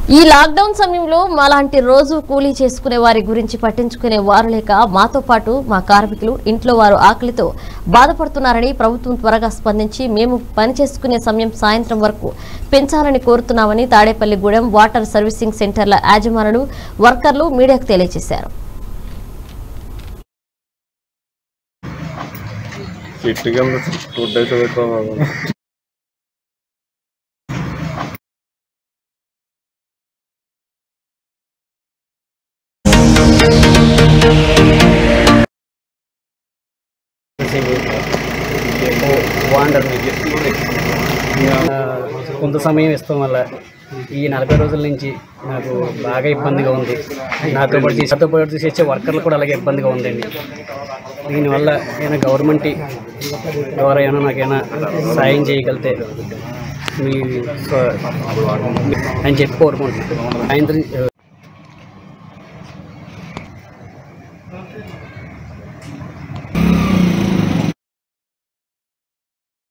ఈ లాక్డౌన్ సమయంలో మాలాంటి రోజు కూలీ చేసుకునే వారి గురించి పట్టించుకునే వారు లేక మాతో పాటు మా కార్మికులు ఇంట్లో వారు ఆకలితో బాధపడుతున్నారని ప్రభుత్వం త్వరగా స్పందించి మేము పని చేసుకునే సమయం సాయంత్రం వరకు పెంచాలని కోరుతున్నామని తాడేపల్లిగూడెం వాటర్ సర్వీసింగ్ సెంటర్ల యాజమానులు వర్కర్లు మీడియాకు తెలియజేశారు ఫిట్గా ఫుడ్ అయితే పెట్టుకోవాలి వాండర్ కొంత సమయం ఇస్తాం వల్ల ఈ నలభై రోజుల నుంచి నాకు బాగా ఇబ్బందిగా ఉంది నాతో పాటు చేసి- నాతో పాటు చేసే వర్కర్లు కూడా అలాగే ఇబ్బందిగా ఉందండి దీనివల్ల ఏమైనా గవర్నమెంట్ ద్వారా ఏమైనా నాకైనా సాయం చేయగలిగితే మీ స్వ- అని చెప్పి కోరుకుంటున్నాను సాయంత్రం